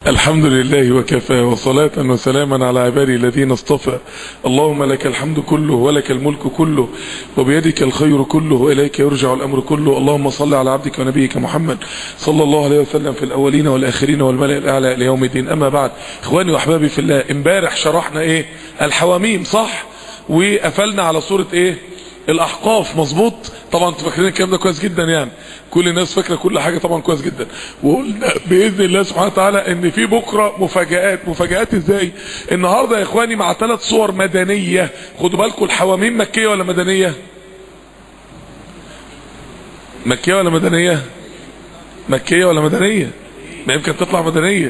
الحمد لله وكفى وصلاة وسلاما على عبادي الذين اصطفى اللهم لك الحمد كله ولك الملك كله وبيدك الخير كله وإليك يرجع الأمر كله اللهم صل على عبدك ونبيك محمد صلى الله عليه وسلم في الأولين والآخرين والملأ الأعلى إلى يوم الدين أما بعد إخواني وأحبابي في الله امبارح شرحنا إيه الحواميم صح وقفلنا على صورة إيه الاحقاف مظبوط طبعا انتوا فاكرين الكلام ده كويس جدا يعني كل الناس فاكره كل حاجه طبعا كويس جدا وقلنا باذن الله سبحانه وتعالى ان في بكره مفاجات مفاجات ازاي النهارده يا اخواني مع ثلاث صور مدنيه خدوا بالكم الحواميم مكيه ولا مدنيه مكيه ولا مدنيه مكيه ولا مدنيه ما يمكن تطلع مدنيه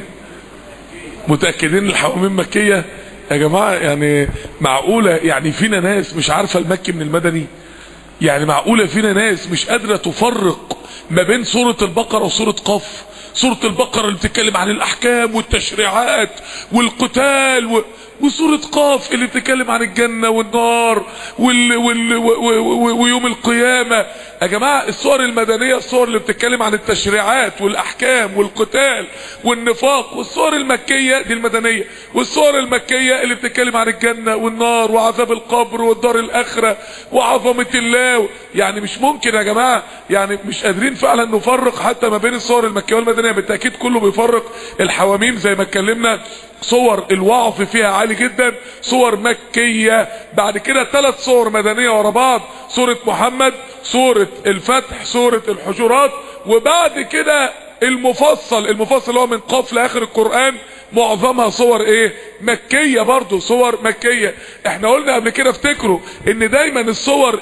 متاكدين الحواميم مكيه يا جماعة يعني معقولة يعني فينا ناس مش عارفة المكي من المدني يعني معقولة فينا ناس مش قادرة تفرق ما بين سورة البقرة وسورة قف سورة البقرة اللي بتتكلم عن الأحكام والتشريعات والقتال و... وسورة قاف اللي بتتكلم عن الجنة والنار وال... وال... و... و... ويوم القيامة يا جماعة الصور المدنية الصور اللي بتتكلم عن التشريعات والأحكام والقتال والنفاق والصور المكية دي المدنية والصور المكية اللي بتتكلم عن الجنة والنار وعذاب القبر والدار الآخرة وعظمة الله يعني مش ممكن يا جماعة يعني مش قادرين فعلا نفرق حتى ما بين الصور المكية والمدنية بالتأكيد كله بيفرق الحواميم زي ما اتكلمنا صور الوعظ فيها عالي جدا صور مكية بعد كده ثلاث صور مدنية ورا بعض سورة محمد سورة الفتح سورة الحجرات وبعد كده المفصل المفصل هو من قاف لاخر القرآن معظمها صور ايه مكية برضو صور مكية احنا قلنا قبل كده افتكروا ان دايما الصور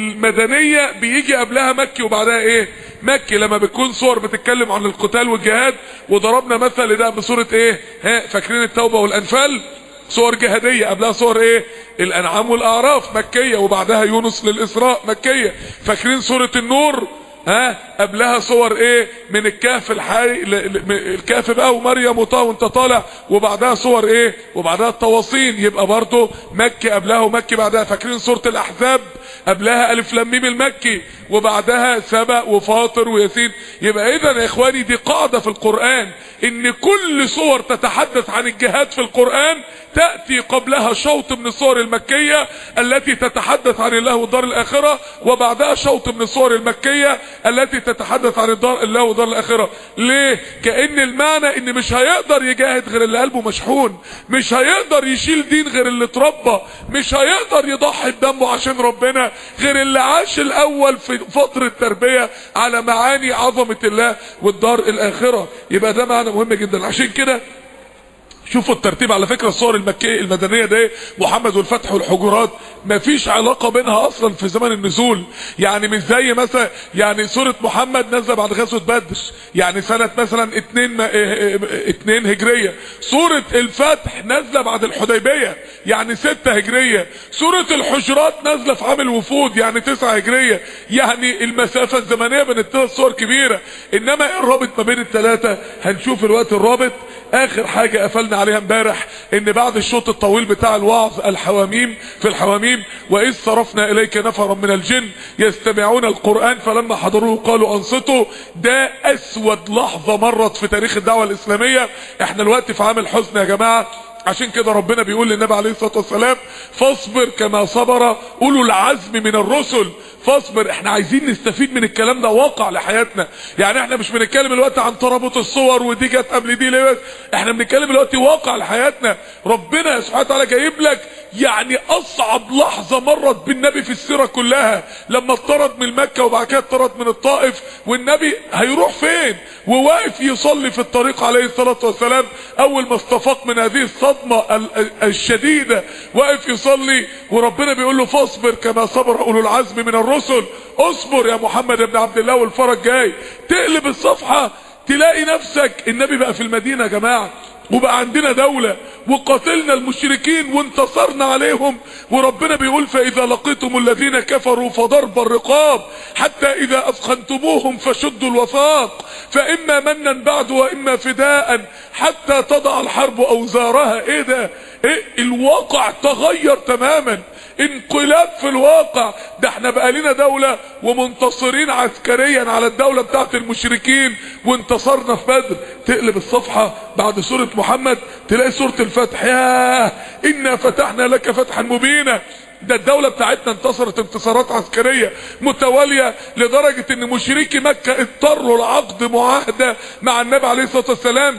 المدنية بيجي قبلها مكي وبعدها ايه مكي لما بتكون صور بتتكلم عن القتال والجهاد وضربنا مثل لده بصورة ايه ها فاكرين التوبة والانفال صور جهادية قبلها صور ايه الانعام والاعراف مكية وبعدها يونس للاسراء مكية فاكرين صورة النور ها قبلها صور ايه من الكهف الحي الكهف بقى ومريم وطه وانت طالع وبعدها صور ايه وبعدها التواصين يبقى برضه مكي قبلها ومكي بعدها فاكرين سوره الاحزاب قبلها الف لام ميم المكي وبعدها سبأ وفاطر وياسين يبقى اذا يا اخواني دي قاعده في القران ان كل صور تتحدث عن الجهاد في القران تاتي قبلها شوط من الصور المكيه التي تتحدث عن الله والدار الاخره وبعدها شوط من الصور المكيه التي تتحدث عن الدار الله والدار الاخره ليه كان المعنى ان مش هيقدر يجاهد غير اللي قلبه مشحون مش هيقدر يشيل دين غير اللي اتربى مش هيقدر يضحي بدمه عشان ربنا غير اللي عاش الاول في فترة تربية على معاني عظمة الله والدار الاخرة يبقى ده معنى مهم جدا عشان كده شوفوا الترتيب على فكرة الصور المكية المدنية ده محمد والفتح والحجرات مفيش علاقة بينها اصلا في زمن النزول يعني مش زي مثلا يعني سورة محمد نزل بعد غزوة بدر يعني سنة مثلا اتنين, ما اتنين هجرية سورة الفتح نازلة بعد الحديبية يعني ستة هجرية سورة الحجرات نازلة في عام الوفود يعني تسعة هجرية يعني المسافة الزمنية بين الثلاث صور كبيرة انما الرابط ما بين الثلاثة هنشوف الوقت الرابط اخر حاجة قفلنا عليها امبارح ان بعد الشوط الطويل بتاع الوعظ الحواميم في الحواميم واذ صرفنا اليك نفرا من الجن يستمعون القرآن فلما حضروه قالوا انصتوا ده اسود لحظة مرت في تاريخ الدعوة الاسلامية احنا الوقت في عام الحزن يا جماعة عشان كده ربنا بيقول للنبي عليه الصلاة والسلام فاصبر كما صبر اولو العزم من الرسل فاصبر احنا عايزين نستفيد من الكلام ده واقع لحياتنا يعني احنا مش بنتكلم الوقت عن ترابط الصور ودي جت قبل دي ليه احنا بنتكلم الوقت واقع لحياتنا ربنا سبحانه وتعالى جايب لك يعني اصعب لحظة مرت بالنبي في السيرة كلها لما اطرد من مكة وبعد كده اطرد من الطائف والنبي هيروح فين وواقف يصلي في الطريق عليه الصلاة والسلام اول ما استفاق من هذه الصدمة الشديدة واقف يصلي وربنا بيقول له فاصبر كما صبر اولو العزم من الرسل اصبر يا محمد بن عبد الله والفرج جاي تقلب الصفحة تلاقي نفسك النبي بقى في المدينة يا جماعة وبقى عندنا دولة وقاتلنا المشركين وانتصرنا عليهم وربنا بيقول فإذا لقيتم الذين كفروا فضرب الرقاب حتى إذا أثخنتموهم فشدوا الوثاق فإما منا بعد وإما فداء حتى تضع الحرب أوزارها إيه ده إيه الواقع تغير تماما انقلاب في الواقع ده احنا بقى لنا دولة ومنتصرين عسكريا على الدولة بتاعت المشركين وانتصرنا في بدر تقلب الصفحة بعد سورة محمد تلاقي سورة الفتح ياه انا فتحنا لك فتحا مبينا ده الدولة بتاعتنا انتصرت انتصارات عسكرية متوالية لدرجة ان مشركي مكة اضطروا لعقد معاهدة مع النبي عليه الصلاة والسلام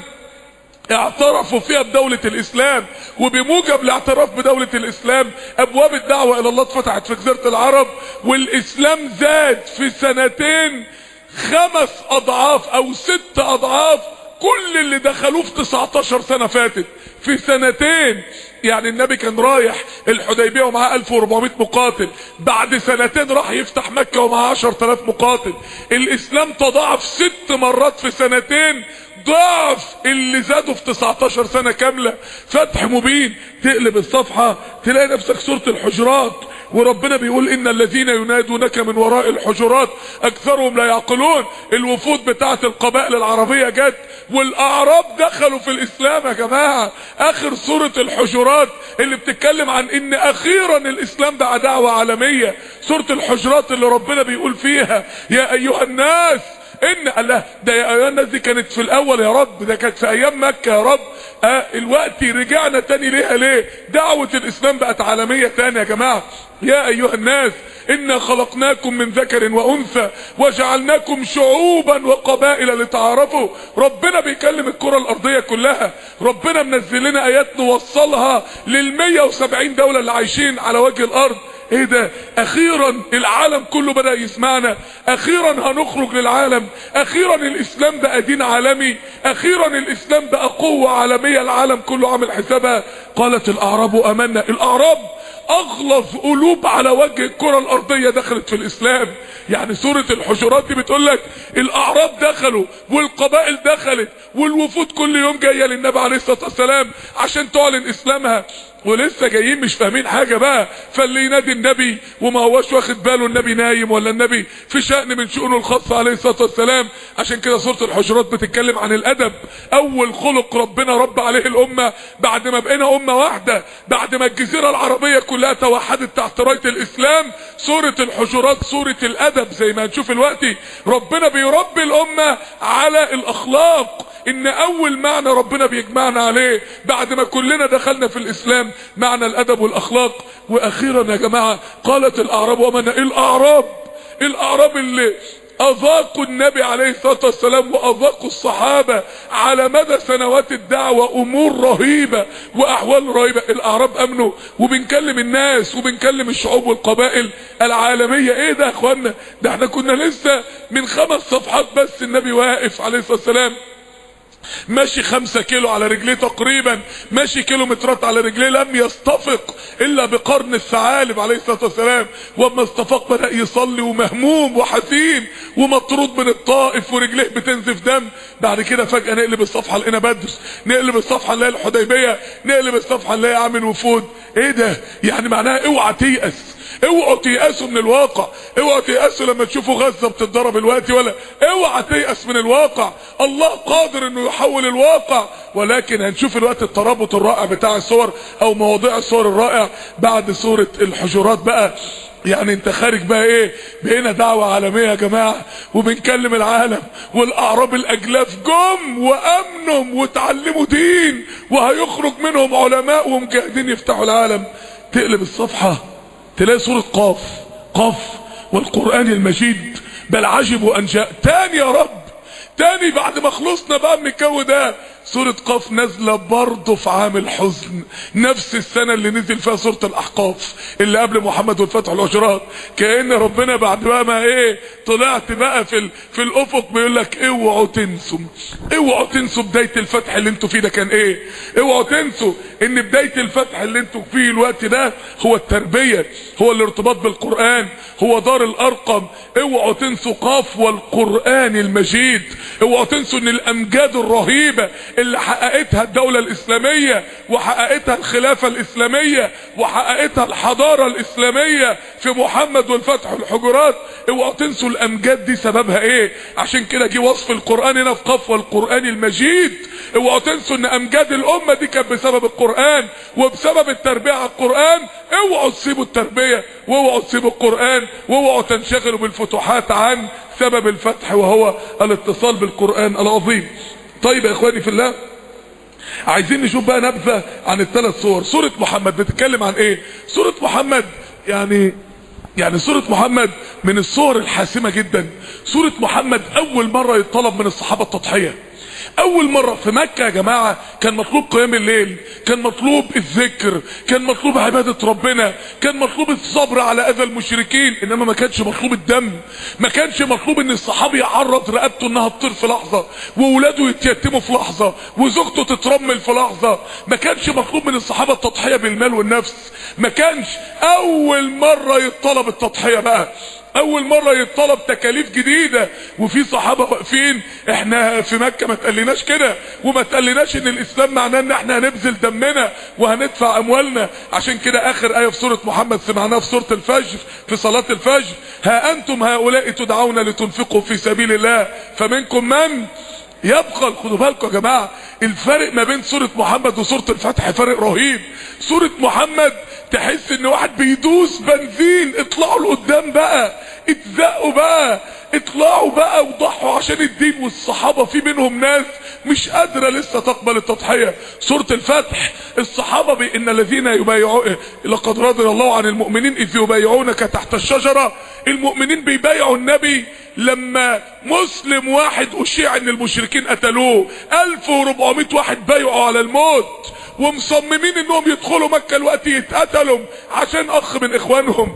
اعترفوا فيها بدولة الاسلام وبموجب الاعتراف بدولة الاسلام ابواب الدعوة الى الله اتفتحت في جزيرة العرب والاسلام زاد في سنتين خمس اضعاف او ست اضعاف كل اللي دخلوه في 19 سنة فاتت في سنتين يعني النبي كان رايح الحديبية ومعاه 1400 مقاتل بعد سنتين راح يفتح مكة ومعاه 10000 مقاتل الاسلام تضاعف ست مرات في سنتين ضعف اللي زادوا في 19 سنة كاملة فتح مبين تقلب الصفحة تلاقي نفسك سورة الحجرات وربنا بيقول ان الذين ينادونك من وراء الحجرات اكثرهم لا يعقلون الوفود بتاعت القبائل العربية جت والاعراب دخلوا في الاسلام يا جماعة اخر سورة الحجرات اللي بتتكلم عن ان اخيرا الاسلام بقى دعوة عالمية سورة الحجرات اللي ربنا بيقول فيها يا ايها الناس ان الله ده يا ايها الناس دي كانت في الاول يا رب ده كانت في ايام مكة يا رب آه الوقت رجعنا تاني ليها ليه دعوة الاسلام بقت عالمية تاني يا جماعة يا ايها الناس انا خلقناكم من ذكر وانثى وجعلناكم شعوبا وقبائل لتعارفوا ربنا بيكلم الكرة الارضية كلها ربنا منزل لنا ايات نوصلها لل 170 دولة اللي عايشين على وجه الارض ايه ده اخيرا العالم كله بدأ يسمعنا اخيرا هنخرج للعالم اخيرا الاسلام بقى دين عالمي اخيرا الاسلام بقى قوة عالمية العالم كله عامل حسابها قالت الاعراب امنا الاعراب اغلظ قلوب على وجه الكرة الارضية دخلت في الاسلام يعني سورة الحجرات دي بتقول لك الاعراب دخلوا والقبائل دخلت والوفود كل يوم جاية للنبي عليه الصلاة والسلام عشان تعلن اسلامها ولسه جايين مش فاهمين حاجة بقى فاللي ينادي النبي وما هواش واخد باله النبي نايم ولا النبي في شأن من شؤونه الخاصة عليه الصلاة والسلام عشان كده سورة الحجرات بتتكلم عن الادب اول خلق ربنا رب عليه الامة بعد ما بقينا امة واحدة بعد ما الجزيرة العربية كلها توحدت تحت راية الاسلام سورة الحجرات سورة الادب زي ما هنشوف دلوقتي ربنا بيربي الامة على الاخلاق ان اول معنى ربنا بيجمعنا عليه بعد ما كلنا دخلنا في الاسلام معنى الادب والاخلاق واخيرا يا جماعة قالت الاعراب ومن الاعراب الاعراب اللي اذاقوا النبي عليه الصلاة والسلام واذاقوا الصحابة على مدى سنوات الدعوة امور رهيبة واحوال رهيبة الاعراب امنوا وبنكلم الناس وبنكلم الشعوب والقبائل العالمية ايه ده يا اخوانا ده احنا كنا لسه من خمس صفحات بس النبي واقف عليه الصلاة والسلام ماشي خمسة كيلو على رجليه تقريبا ماشي كيلومترات على رجليه لم يستفق الا بقرن الثعالب عليه الصلاة والسلام واما استفق بدأ يصلي ومهموم وحزين ومطرود من الطائف ورجليه بتنزف دم بعد كده فجأة نقلب الصفحة لقينا بدر نقلب الصفحة نلاقي الحديبية نقلب الصفحة نلاقي عامل وفود ايه ده يعني معناها اوعى تيأس اوعوا تيأسوا من الواقع اوعوا تيأسوا لما تشوفوا غزة بتتضرب الوقت ولا اوعى تيأس من الواقع الله قادر انه يحول الواقع ولكن هنشوف الوقت الترابط الرائع بتاع الصور او مواضيع الصور الرائع بعد سورة الحجرات بقى يعني انت خارج بقى ايه بقينا دعوة عالمية يا جماعة وبنكلم العالم والاعراب الاجلاف جم وامنهم وتعلموا دين وهيخرج منهم علماء ومجاهدين يفتحوا العالم تقلب الصفحة تلاقي سورة قاف قاف والقرآن المجيد بل عجبوا ان جاء تاني يا رب تاني بعد ما خلصنا بقى من الجو ده سورة قاف نازلة برضه في عام الحزن نفس السنة اللي نزل فيها سورة الأحقاف اللي قبل محمد والفتح العشرات كأن ربنا بعد بقى ما ايه طلعت بقى في ال... في الأفق بيقول لك اوعوا تنسوا اوعوا تنسوا بداية الفتح اللي انتوا فيه ده كان ايه اوعوا تنسوا ان بداية الفتح اللي انتوا فيه الوقت ده هو التربية هو الارتباط بالقرآن هو دار الأرقم اوعوا تنسوا قاف والقرآن المجيد اوعوا تنسوا ان الأمجاد الرهيبة اللي حققتها الدولة الاسلامية وحققتها الخلافة الاسلامية وحققتها الحضارة الاسلامية في محمد والفتح والحجرات اوعوا تنسوا الامجاد دي سببها ايه عشان كده جه وصف القرآن هنا في قفوة القرآن المجيد اوعوا تنسوا ان امجاد الامة دي كانت بسبب القرآن وبسبب التربية على القرآن اوعوا تسيبوا التربية واوعوا تسيبوا القرآن واوعوا تنشغلوا بالفتوحات عن سبب الفتح وهو الاتصال بالقرآن العظيم طيب يا اخواني في الله عايزين نشوف بقى نبذة عن الثلاث صور سورة محمد بتتكلم عن ايه سورة محمد يعني يعني سورة محمد من الصور الحاسمة جدا سورة محمد اول مرة يطلب من الصحابة التضحية اول مرة في مكة يا جماعة كان مطلوب قيام الليل كان مطلوب الذكر كان مطلوب عبادة ربنا كان مطلوب الصبر على اذى المشركين انما ما كانش مطلوب الدم ما كانش مطلوب ان الصحابي يعرض رقبته انها تطير في لحظة وولاده يتيتموا في لحظة وزوجته تترمل في لحظة ما كانش مطلوب من الصحابة التضحية بالمال والنفس ما كانش اول مرة يطلب التضحية بقى اول مرة يطلب تكاليف جديدة وفي صحابة واقفين احنا في مكة ما تقلناش كده وما تقلناش ان الاسلام معناه ان احنا هنبذل دمنا وهندفع اموالنا عشان كده اخر اية في سورة محمد سمعناها في سورة الفجر في صلاة الفجر ها انتم هؤلاء تدعون لتنفقوا في سبيل الله فمنكم من يبخل خدوا بالكم يا جماعة الفرق ما بين سورة محمد وسورة الفتح فرق رهيب سورة محمد تحس ان واحد بيدوس بنزين اطلعوا لقدام بقى اتزقوا بقى اطلعوا بقى وضحوا عشان الدين والصحابة في منهم ناس مش قادرة لسه تقبل التضحية سورة الفتح الصحابة بي ان الذين يبايعون لقد رضي الله عن المؤمنين اذ يبايعونك تحت الشجرة المؤمنين بيبايعوا النبي لما مسلم واحد اشيع ان المشركين قتلوه 1400 واحد بايعوا على الموت ومصممين انهم يدخلوا مكة الوقت يتقتلوا عشان اخ من اخوانهم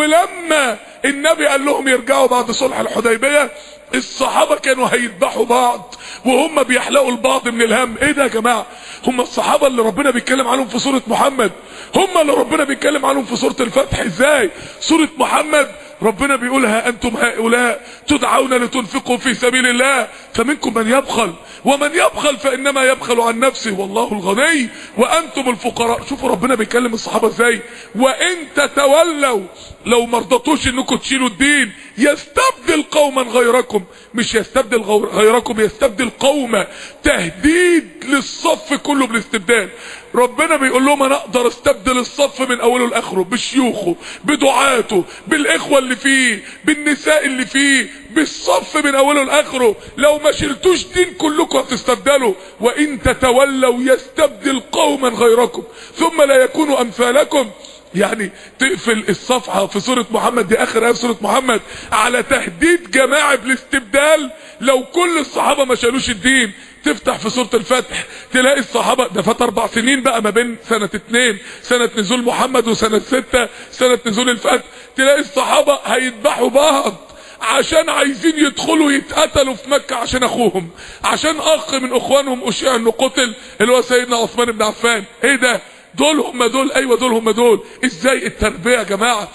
ولما النبي قال لهم يرجعوا بعد صلح الحديبية الصحابة كانوا هيذبحوا بعض وهم بيحلقوا البعض من الهم ايه ده يا جماعة هم الصحابة اللي ربنا بيتكلم عنهم في سورة محمد هم اللي ربنا بيتكلم عنهم في سورة الفتح ازاي سورة محمد ربنا بيقولها انتم هؤلاء تدعون لتنفقوا في سبيل الله فمنكم من يبخل ومن يبخل فانما يبخل عن نفسه والله الغني وانتم الفقراء شوفوا ربنا بيكلم الصحابة ازاي وان تتولوا لو مرضتوش انكم تشيلوا الدين يستبدل قوما غيركم مش يستبدل غيركم يستبدل قوما تهديد للصف كله بالاستبدال ربنا بيقول لهم انا اقدر استبدل الصف من اوله لاخره بشيوخه بدعاته بالاخوه اللي فيه بالنساء اللي فيه بالصف من اوله لاخره لو ما شلتوش دين كلكم هتستبدلوا وان تتولوا يستبدل قوما غيركم ثم لا يكونوا امثالكم يعني تقفل الصفحة في سورة محمد دي اخر ايه في سورة محمد على تهديد جماعي بالاستبدال لو كل الصحابة ما شالوش الدين تفتح في سورة الفتح تلاقي الصحابة ده فات اربع سنين بقى ما بين سنة اتنين سنة نزول محمد وسنة ستة سنة نزول الفتح تلاقي الصحابة هيذبحوا بعض عشان عايزين يدخلوا يتقتلوا في مكة عشان اخوهم عشان اخ من اخوانهم اشيع انه قتل اللي هو سيدنا عثمان بن عفان ايه ده دول هم دول ايوه دول هم دول ازاي التربية يا جماعة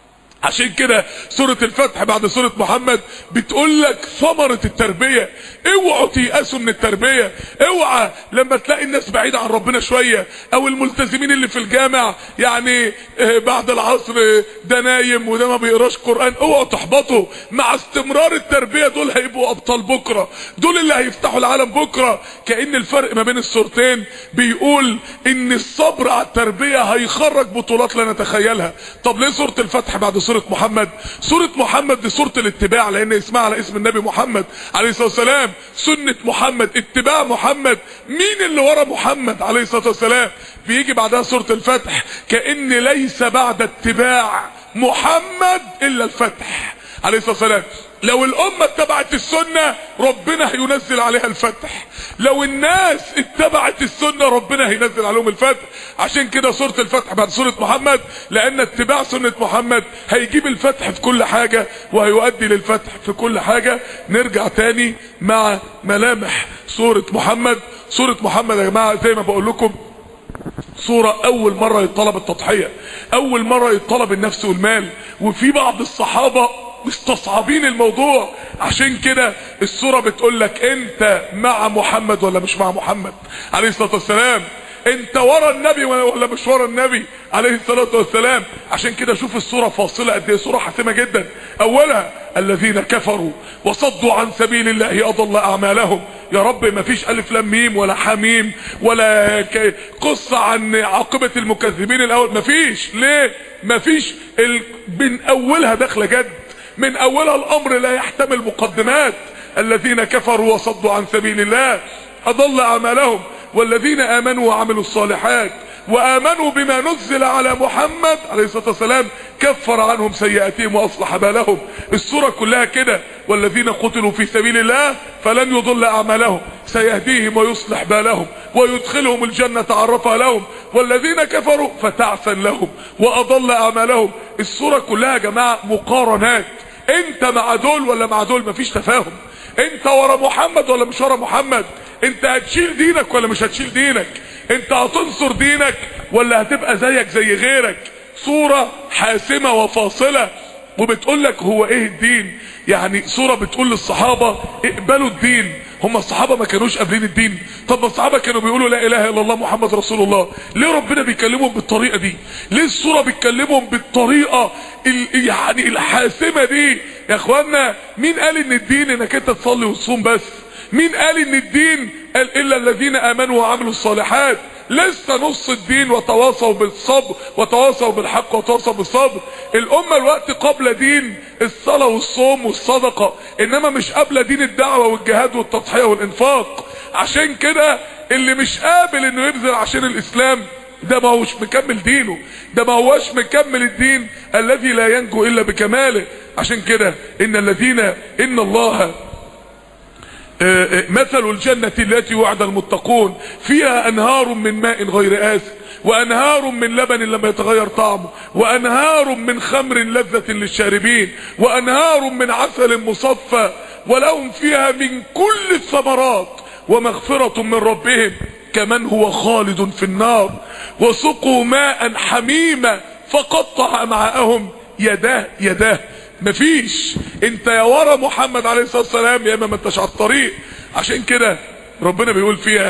عشان كده سورة الفتح بعد سورة محمد بتقول لك ثمرة التربية اوعوا تيأسوا من التربية اوعى لما تلاقي الناس بعيدة عن ربنا شوية او الملتزمين اللي في الجامع يعني بعد العصر ده نايم وده ما بيقراش قرآن اوعوا تحبطوا مع استمرار التربية دول هيبقوا ابطال بكرة دول اللي هيفتحوا العالم بكرة كأن الفرق ما بين الصورتين بيقول ان الصبر على التربية هيخرج بطولات لا نتخيلها طب ليه سورة الفتح بعد سورة محمد سورة محمد دي سورة الاتباع لان اسمها على اسم النبي محمد عليه الصلاة والسلام سنة محمد اتباع محمد مين اللي ورا محمد عليه الصلاة والسلام بيجي بعدها سورة الفتح كأن ليس بعد اتباع محمد الا الفتح عليه الصلاة والسلام لو الامة اتبعت السنة ربنا هينزل عليها الفتح لو الناس اتبعت السنة ربنا هينزل عليهم الفتح عشان كده سورة الفتح بعد سورة محمد لان اتباع سنة محمد هيجيب الفتح في كل حاجة وهيؤدي للفتح في كل حاجة نرجع تاني مع ملامح سورة محمد سورة محمد يا جماعة زي ما بقول لكم صورة اول مرة يطلب التضحية اول مرة يطلب النفس والمال وفي بعض الصحابة مستصعبين الموضوع عشان كده السورة بتقول لك انت مع محمد ولا مش مع محمد عليه الصلاة والسلام انت ورا النبي ولا مش ورا النبي عليه الصلاة والسلام عشان كده شوف الصورة فاصلة قد ايه صورة حاسمة جدا اولها الذين كفروا وصدوا عن سبيل الله اضل اعمالهم يا رب ما فيش الف لام ميم ولا حميم ولا ك- قصة عن عاقبة المكذبين الاول ما فيش ليه ما فيش ال... من اولها داخله جد من اولها الامر لا يحتمل مقدمات الذين كفروا وصدوا عن سبيل الله اضل اعمالهم والذين امنوا وعملوا الصالحات وامنوا بما نزل على محمد عليه الصلاه والسلام كفر عنهم سيئاتهم واصلح بالهم السوره كلها كده والذين قتلوا في سبيل الله فلن يضل اعمالهم سيهديهم ويصلح بالهم ويدخلهم الجنه عرفها لهم والذين كفروا فتعسا لهم واضل اعمالهم السوره كلها يا جماعه مقارنات انت مع دول ولا مع دول مفيش تفاهم انت ورا محمد ولا مش ورا محمد انت هتشيل دينك ولا مش هتشيل دينك انت هتنصر دينك ولا هتبقى زيك زي غيرك صورة حاسمة وفاصلة وبتقول لك هو ايه الدين يعني صورة بتقول للصحابة اقبلوا الدين هم الصحابة ما كانوش قابلين الدين طب ما الصحابة كانوا بيقولوا لا اله الا الله محمد رسول الله ليه ربنا بيكلمهم بالطريقة دي ليه الصورة بتكلمهم بالطريقة ال- يعني الحاسمة دي يا اخوانا مين قال ان الدين انك انت تصلي وتصوم بس مين قال ان الدين قال الا الذين امنوا وعملوا الصالحات لسه نص الدين وتواصوا بالصبر وتواصوا بالحق وتواصوا بالصبر الامه الوقت قبل دين الصلاه والصوم والصدقه انما مش قبل دين الدعوه والجهاد والتضحيه والانفاق عشان كده اللي مش قابل انه يبذل عشان الاسلام ده ما هوش مكمل دينه ده ما هوش مكمل الدين الذي لا ينجو الا بكماله عشان كده ان الذين ان الله مثل الجنة التي وعد المتقون فيها انهار من ماء غير آسف وانهار من لبن لما يتغير طعمه وانهار من خمر لذة للشاربين وانهار من عسل مصفى ولهم فيها من كل الثمرات ومغفرة من ربهم كمن هو خالد في النار وسقوا ماء حميما فقطع معاهم يداه يداه مفيش انت يا ورا محمد عليه الصلاه والسلام يا اما ما انتش على الطريق عشان كده ربنا بيقول فيها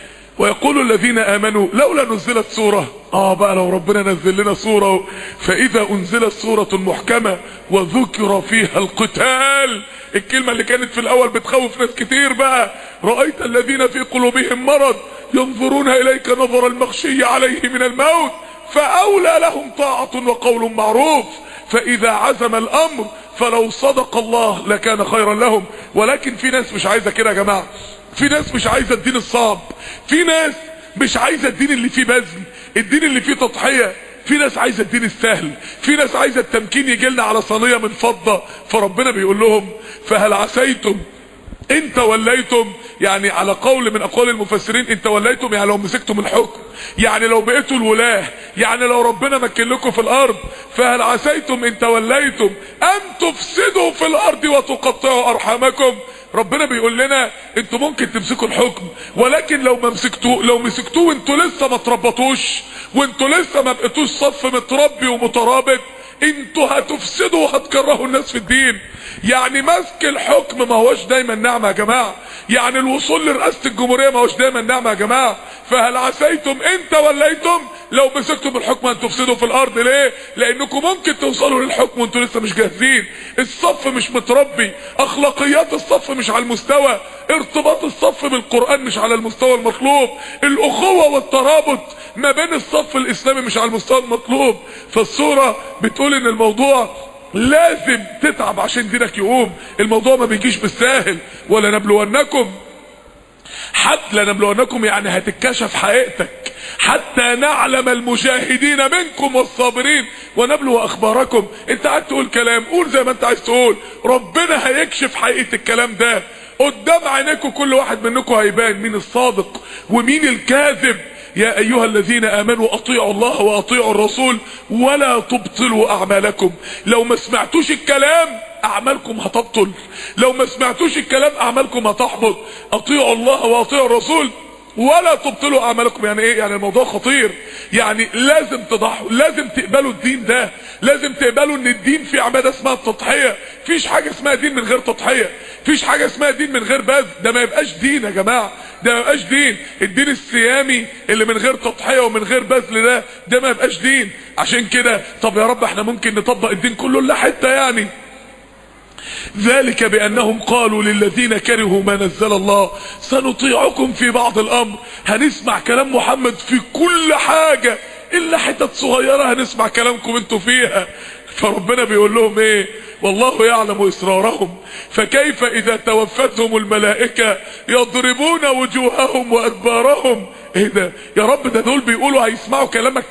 ويقول الذين امنوا لولا نزلت سوره اه بقى لو ربنا نزل لنا سوره فاذا انزلت سوره محكمه وذكر فيها القتال الكلمه اللي كانت في الاول بتخوف ناس كتير بقى رايت الذين في قلوبهم مرض ينظرون اليك نظر المغشي عليه من الموت فاولى لهم طاعه وقول معروف فاذا عزم الامر فلو صدق الله لكان خيرا لهم ولكن في ناس مش عايزه كده يا جماعه في ناس مش عايزه الدين الصعب في ناس مش عايزه الدين اللي فيه بذل الدين اللي فيه تضحيه في ناس عايزه الدين السهل في ناس عايزه التمكين يجي لنا على صينيه من فضه فربنا بيقول لهم فهل عسيتم ان توليتم يعني على قول من اقوال المفسرين ان توليتم يعني لو مسكتم الحكم يعني لو بقيتوا الولاه يعني لو ربنا مكن لكم في الارض فهل عسيتم ان توليتم ان تفسدوا في الارض وتقطعوا ارحامكم ربنا بيقول لنا انتوا ممكن تمسكوا الحكم ولكن لو ما مسكتوه لو مسكتوه وانتوا لسه ما تربطوش وانتوا لسه ما بقيتوش صف متربي ومترابط انتوا هتفسدوا وهتكرهوا الناس في الدين يعني مسك الحكم ما هوش دايما نعمه يا جماعه يعني الوصول لرئاسه الجمهوريه ما هوش دايما نعمه يا جماعه فهل عسيتم ان توليتم لو مسكتم الحكم ان تفسدوا في الارض ليه لانكم ممكن توصلوا للحكم وانتوا لسه مش جاهزين الصف مش متربي اخلاقيات الصف مش على المستوى ارتباط الصف بالقران مش على المستوى المطلوب الاخوه والترابط ما بين الصف الاسلامي مش على المستوى المطلوب فالصوره بتقول ان الموضوع لازم تتعب عشان دينك يقوم الموضوع ما بيجيش بالساهل ولا نبلونكم حتى لنبلونكم يعني هتتكشف حقيقتك حتى نعلم المجاهدين منكم والصابرين ونبلو اخباركم انت قاعد تقول كلام قول زي ما انت عايز تقول ربنا هيكشف حقيقه الكلام ده قدام عينيكم كل واحد منكم هيبان مين الصادق ومين الكاذب يا ايها الذين امنوا اطيعوا الله واطيعوا الرسول ولا تبطلوا اعمالكم لو ما سمعتوش الكلام اعمالكم هتبطل لو ما سمعتوش الكلام اعمالكم هتحبط اطيعوا الله واطيعوا الرسول ولا تبطلوا اعمالكم يعني ايه يعني الموضوع خطير يعني لازم تضحوا لازم تقبلوا الدين ده لازم تقبلوا ان الدين في عباده اسمها التضحيه فيش حاجه اسمها دين من غير تضحيه فيش حاجه اسمها دين من غير بذل ده ما يبقاش دين يا جماعه ده ما يبقاش دين الدين الصيامي اللي من غير تضحيه ومن غير بذل ده ده ما يبقاش دين عشان كده طب يا رب احنا ممكن نطبق الدين كله الا حته يعني ذلك بأنهم قالوا للذين كرهوا ما نزل الله سنطيعكم في بعض الأمر هنسمع كلام محمد في كل حاجة إلا حتت صغيرة هنسمع كلامكم انتوا فيها فربنا بيقول لهم ايه والله يعلم إسرارهم فكيف إذا توفتهم الملائكة يضربون وجوههم وأدبارهم ايه ده يا رب ده دول بيقولوا هيسمعوا كلامك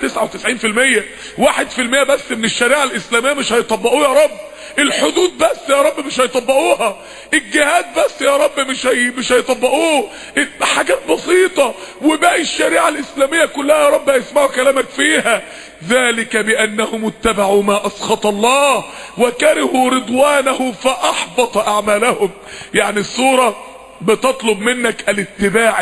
99% 1% بس من الشريعة الإسلامية مش هيطبقوه يا رب الحدود بس يا رب مش هيطبقوها الجهاد بس يا رب مش هي مش هيطبقوه حاجات بسيطة وباقي الشريعة الإسلامية كلها يا رب هيسمعوا كلامك فيها ذلك بأنهم اتبعوا ما أسخط الله وكرهوا رضوانه فأحبط أعمالهم يعني السورة بتطلب منك الاتباع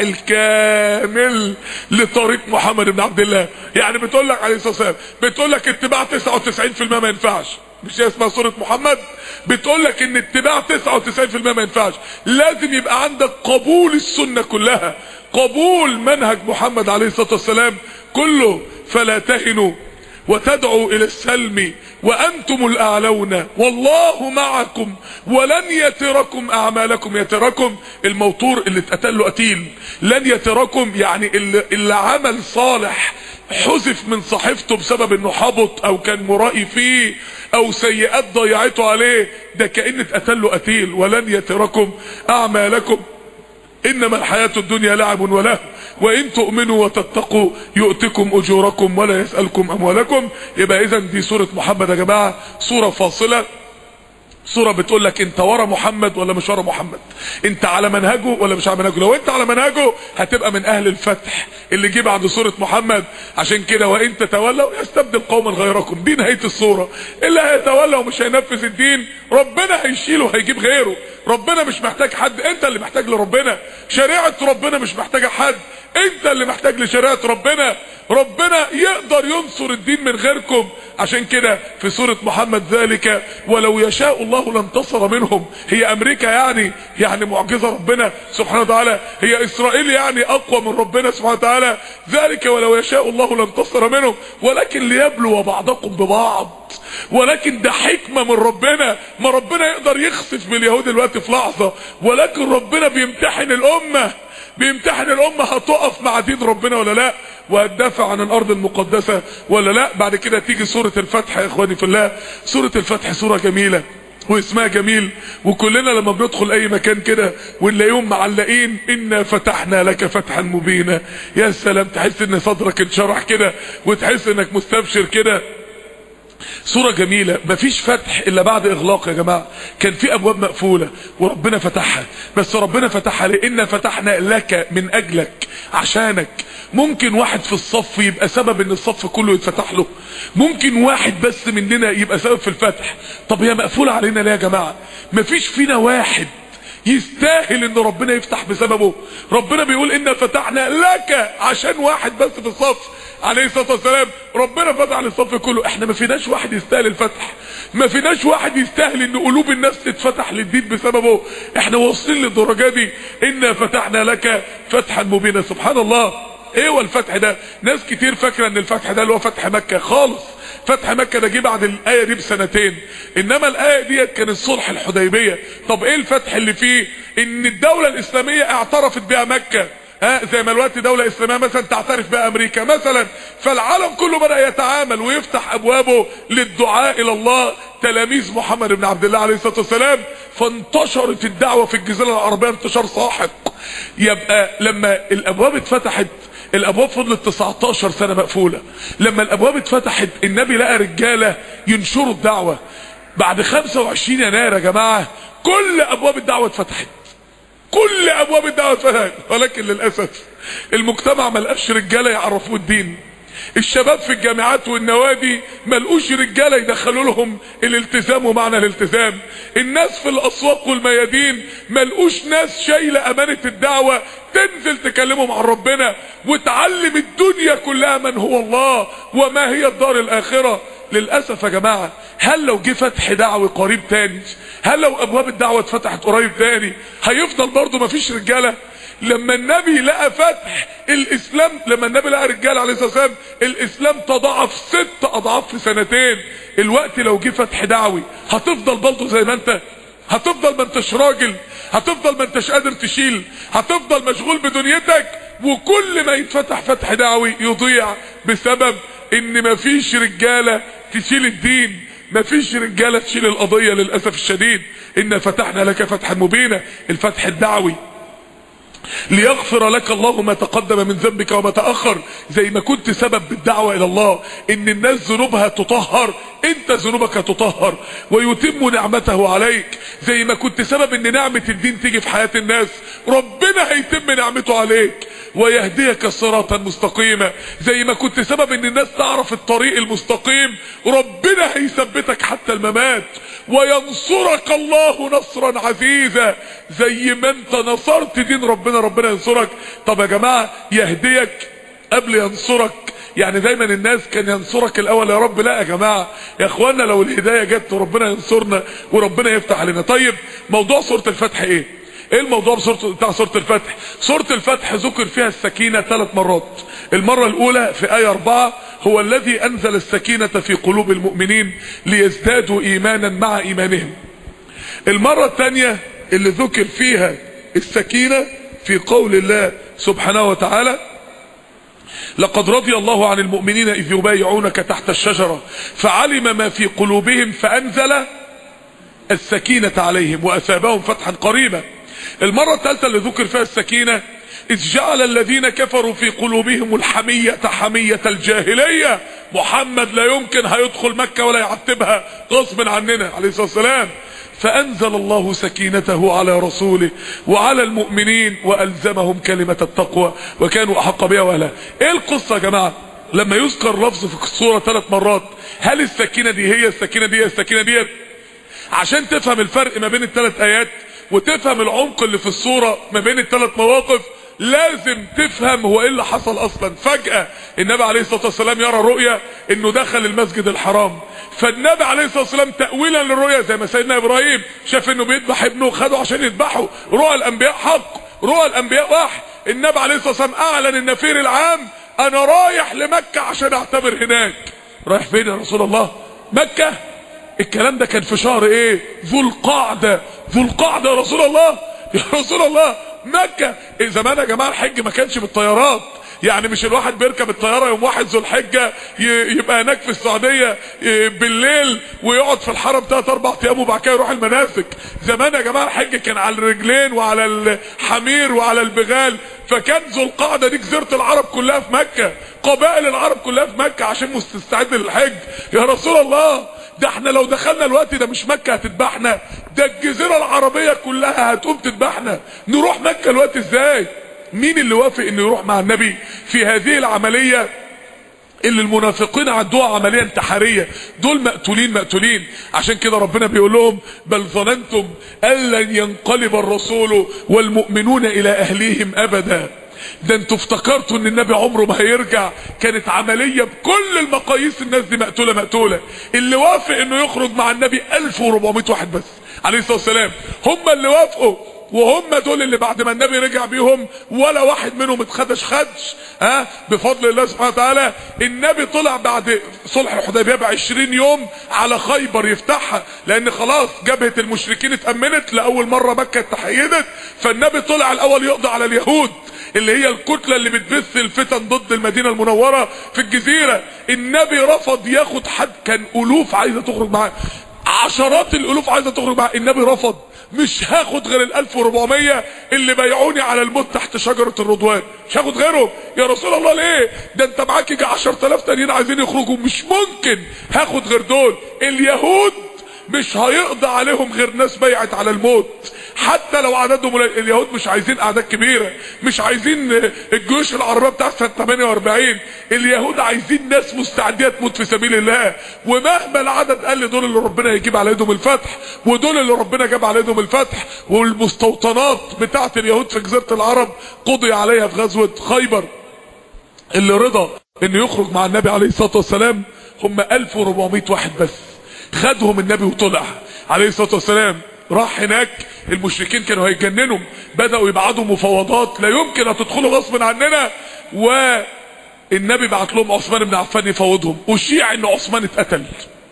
الكامل لطريق محمد بن عبد الله يعني بتقول لك عليه الصلاه والسلام بتقول لك اتباع 99% ما ينفعش مش هي اسمها سوره محمد بتقول لك ان اتباع 99% ما ينفعش لازم يبقى عندك قبول السنه كلها قبول منهج محمد عليه الصلاه والسلام كله فلا تهنوا وتدعوا الى السلم وانتم الاعلون والله معكم ولن يتركم اعمالكم يتركم الموتور اللي اتقتل له قتيل لن يتركم يعني اللي, اللي عمل صالح حذف من صحيفته بسبب انه حبط او كان مرائي فيه او سيئات ضيعته عليه ده كأن اتقتل له قتيل ولن يتركم اعمالكم انما الحياة الدنيا لعب وله وان تؤمنوا وتتقوا يؤتكم اجوركم ولا يسألكم اموالكم يبقى اذا دي سورة محمد يا جماعة سورة فاصلة سورة بتقول لك انت ورا محمد ولا مش ورا محمد انت على منهجه ولا مش على منهجه لو انت على منهجه هتبقى من اهل الفتح اللي جه بعد سورة محمد عشان كده وان تتولوا يستبدل قوما غيركم دي نهاية السورة اللي هيتولى ومش هينفذ الدين ربنا هيشيله هيجيب غيره ربنا مش محتاج حد انت اللي محتاج لربنا شريعة ربنا مش محتاجة حد انت اللي محتاج لشريعة ربنا ربنا يقدر ينصر الدين من غيركم عشان كده في سورة محمد ذلك ولو يشاء الله لانتصر منهم هي امريكا يعني يعني معجزة ربنا سبحانه وتعالى هي اسرائيل يعني اقوى من ربنا سبحانه وتعالى ذلك ولو يشاء الله لانتصر منهم ولكن ليبلو بعضكم ببعض ولكن ده حكمة من ربنا ما ربنا يقدر يخسف باليهود الوقت في لحظة ولكن ربنا بيمتحن الامة بيمتحن الامة هتقف مع دين ربنا ولا لا وهتدافع عن الارض المقدسة ولا لا بعد كده تيجي سورة الفتح يا اخواني في الله سورة الفتح سورة جميلة واسمها جميل وكلنا لما بندخل اي مكان كده ونلاقيهم معلقين انا فتحنا لك فتحا مبينا يا سلام تحس ان صدرك انشرح كده وتحس انك مستبشر كده صورة جميلة مفيش فتح الا بعد اغلاق يا جماعة كان في ابواب مقفولة وربنا فتحها بس ربنا فتحها لان فتحنا لك من اجلك عشانك ممكن واحد في الصف يبقى سبب ان الصف كله يتفتح له ممكن واحد بس مننا يبقى سبب في الفتح طب هي مقفولة علينا ليه يا جماعة مفيش فينا واحد يستاهل ان ربنا يفتح بسببه ربنا بيقول ان فتحنا لك عشان واحد بس في الصف عليه الصلاه والسلام ربنا فتح للصف كله احنا ما فيناش واحد يستاهل الفتح ما فيناش واحد يستاهل ان قلوب الناس تتفتح للدين بسببه احنا واصلين للدرجه دي ان فتحنا لك فتحا مبينا سبحان الله ايه هو الفتح ده ناس كتير فاكره ان الفتح ده اللي هو فتح مكه خالص فتح مكة ده جه بعد الآية دي بسنتين إنما الآية ديت كان الصلح الحديبية طب إيه الفتح اللي فيه إن الدولة الإسلامية اعترفت بها مكة ها زي ما الوقت دولة إسلامية مثلا تعترف بها أمريكا مثلا فالعالم كله بدأ يتعامل ويفتح أبوابه للدعاء إلى الله تلاميذ محمد بن عبد الله عليه الصلاة والسلام فانتشرت الدعوة في الجزيرة العربية انتشار ساحق يبقى لما الأبواب اتفتحت الابواب فضلت 19 سنة مقفولة لما الابواب اتفتحت النبي لقى رجالة ينشروا الدعوة بعد 25 يناير يا جماعة كل ابواب الدعوة اتفتحت كل ابواب الدعوة اتفتحت ولكن للأسف المجتمع ما لقاش رجالة يعرفوه الدين الشباب في الجامعات والنوادي ملقوش رجاله يدخلوا لهم الالتزام ومعنى الالتزام الناس في الاسواق والميادين ملقوش ناس شايله امانه الدعوه تنزل تكلمهم عن ربنا وتعلم الدنيا كلها من هو الله وما هي الدار الاخره للاسف يا جماعه هل لو جه فتح دعوي قريب تاني هل لو ابواب الدعوه اتفتحت قريب تاني هيفضل برضه مفيش رجاله لما النبي لقى فتح الاسلام لما النبي لقى رجال عليه الصلاه والسلام الاسلام تضاعف ست اضعاف في سنتين الوقت لو جه فتح دعوي هتفضل برضه زي ما انت هتفضل ما انتش راجل هتفضل ما انتش قادر تشيل هتفضل مشغول بدنيتك وكل ما يتفتح فتح دعوي يضيع بسبب ان مفيش رجاله تشيل الدين مفيش رجاله تشيل القضيه للاسف الشديد ان فتحنا لك فتحا مبينا الفتح الدعوي ليغفر لك الله ما تقدم من ذنبك وما تأخر زي ما كنت سبب بالدعوة إلى الله إن الناس ذنوبها تطهر أنت ذنوبك تطهر ويتم نعمته عليك زي ما كنت سبب إن نعمة الدين تيجي في حياة الناس ربنا هيتم نعمته عليك ويهديك صراطا مستقيما زي ما كنت سبب ان الناس تعرف الطريق المستقيم ربنا هيثبتك حتى الممات وينصرك الله نصرا عزيزا زي ما انت نصرت دين ربنا ربنا ينصرك طب يا جماعة يهديك قبل ينصرك يعني دايما الناس كان ينصرك الاول يا رب لا يا جماعة يا اخوانا لو الهداية جت وربنا ينصرنا وربنا يفتح علينا طيب موضوع سورة الفتح ايه ايه الموضوع بسورة بتاع سورة الفتح سورة الفتح ذكر فيها السكينة ثلاث مرات المرة الاولى في اية اربعة هو الذي انزل السكينة في قلوب المؤمنين ليزدادوا ايمانا مع ايمانهم المرة الثانية اللي ذكر فيها السكينة في قول الله سبحانه وتعالى لقد رضي الله عن المؤمنين اذ يبايعونك تحت الشجرة فعلم ما في قلوبهم فانزل السكينة عليهم واثابهم فتحا قريبا المرة الثالثة اللي ذكر فيها السكينة إذ جعل الذين كفروا في قلوبهم الحمية حمية الجاهلية محمد لا يمكن هيدخل مكة ولا يعتبها غصب عننا عليه الصلاة والسلام فأنزل الله سكينته على رسوله وعلى المؤمنين وألزمهم كلمة التقوى وكانوا أحق بها وأهلها إيه القصة يا جماعة لما يذكر لفظ في الصورة ثلاث مرات هل السكينة دي هي السكينة دي هي السكينة دي عشان تفهم الفرق ما بين الثلاث آيات وتفهم العمق اللي في الصورة ما بين الثلاث مواقف لازم تفهم هو ايه اللي حصل اصلا فجأة النبي عليه الصلاة والسلام يرى رؤية انه دخل المسجد الحرام فالنبي عليه الصلاة والسلام تأويلا للرؤية زي ما سيدنا ابراهيم شاف انه بيذبح ابنه وخده عشان يذبحه رؤى الانبياء حق رؤى الانبياء وحي النبي عليه الصلاة والسلام اعلن النفير العام انا رايح لمكة عشان اعتبر هناك رايح فين يا رسول الله مكة الكلام ده كان في شهر ايه ذو القعدة ذو القعدة يا رسول الله يا رسول الله مكة زمان يا جماعة الحج ما كانش بالطيارات يعني مش الواحد بيركب الطيارة يوم واحد ذو الحجة يبقى هناك في السعودية بالليل ويقعد في الحرم ثلاث اربع ايام وبعد كده يروح المناسك زمان يا جماعة الحج كان على الرجلين وعلى الحمير وعلى البغال فكان ذو القعدة دي جزيرة العرب كلها في مكة قبائل العرب كلها في مكة عشان مستعد للحج يا رسول الله ده احنا لو دخلنا الوقت ده مش مكة هتذبحنا ده الجزيرة العربية كلها هتقوم تذبحنا نروح مكة الوقت ازاي مين اللي وافق انه يروح مع النبي في هذه العملية اللي المنافقين عدوها عملية انتحارية دول مقتولين مقتولين عشان كده ربنا بيقول لهم بل ظننتم أن لن ينقلب الرسول والمؤمنون إلى أهليهم أبدا ده انتوا افتكرتوا ان النبي عمره ما هيرجع كانت عملية بكل المقاييس الناس دي مقتولة مقتولة اللي وافق انه يخرج مع النبي 1400 واحد بس عليه الصلاة والسلام هم اللي وافقوا وهم دول اللي بعد ما النبي رجع بيهم ولا واحد منهم اتخدش خدش ها بفضل الله سبحانه وتعالى النبي طلع بعد صلح الحديبيه ب 20 يوم على خيبر يفتحها لان خلاص جبهه المشركين اتامنت لاول مره مكه اتحيدت فالنبي طلع الاول يقضي على اليهود اللي هي الكتله اللي بتبث الفتن ضد المدينه المنوره في الجزيره النبي رفض ياخد حد كان الوف عايزه تخرج معاه عشرات الالوف عايزه تخرج معاه النبي رفض مش هاخد غير ال 1400 اللي بايعوني على الموت تحت شجره الرضوان مش هاخد غيرهم يا رسول الله ليه ده انت معاك يجي 10000 تانيين عايزين يخرجوا مش ممكن هاخد غير دول اليهود مش هيقضى عليهم غير ناس بيعت على الموت حتى لو عددهم قليل اليهود مش عايزين اعداد كبيره مش عايزين الجيوش العربيه بتاعت سنه 48 اليهود عايزين ناس مستعديه تموت في سبيل الله ومهما العدد قل دول اللي ربنا يجيب على ايدهم الفتح ودول اللي ربنا جاب على ايدهم الفتح والمستوطنات بتاعت اليهود في جزيره العرب قضي عليها في غزوه خيبر اللي رضى انه يخرج مع النبي عليه الصلاه والسلام هم 1400 واحد بس خدهم النبي وطلع عليه الصلاه والسلام راح هناك المشركين كانوا هيتجننوا بداوا يبعتوا مفاوضات لا يمكن هتدخلوا غصب عننا والنبي بعت لهم عثمان بن عفان يفاوضهم اشيع ان عثمان اتقتل